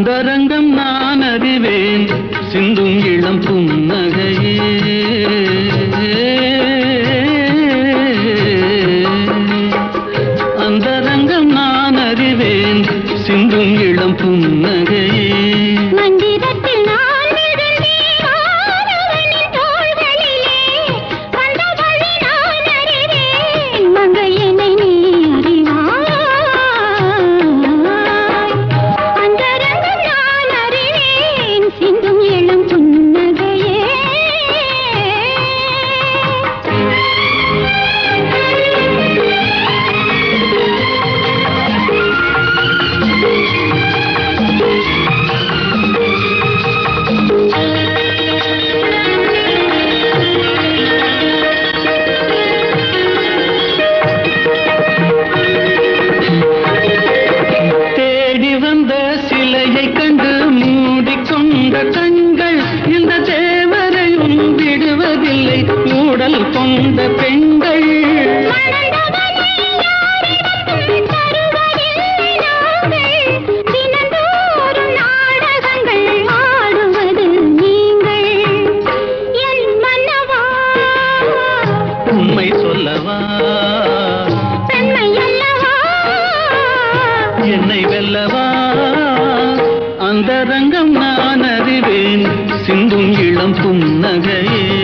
அந்தரங்கம் நான் அறிவேன் சிந்தும் இளம் புன்னகையே அந்தரங்கம் நான் அறிவேன் சிந்தும் இளம் புன்னகையே மந்திரத்தில் நான் விழுந்தேன் ஆடவனின் தோள்களிலே. வந்த வழி நான் அறிவேன், மங்கையனை நீ அறிவாய். அந்தரங்கம் நான் அறிவேன், சிந்தும் இளம் புன்னகையே தேடி வந்த சிலையை கண்டு மூடிக்கொண்ட கண்கள் இந்த தேவரையும் விடுவதில்லை ஊடல் கொண்ட பெண்கள் மணந்தவனை யாரிடத்தும் தருவதில்லை நாங்கள். தினந்தோறும் நாடகங்கள் ஆடுவது நீங்கள். என் மன்னவா, உண்மை சொல்லவா பெண்மை அல்லவா? என்னை வெல்லவா அந்த ரங்கம் நான் அறிவேன் சிந்தும் இளம் புன்னகையே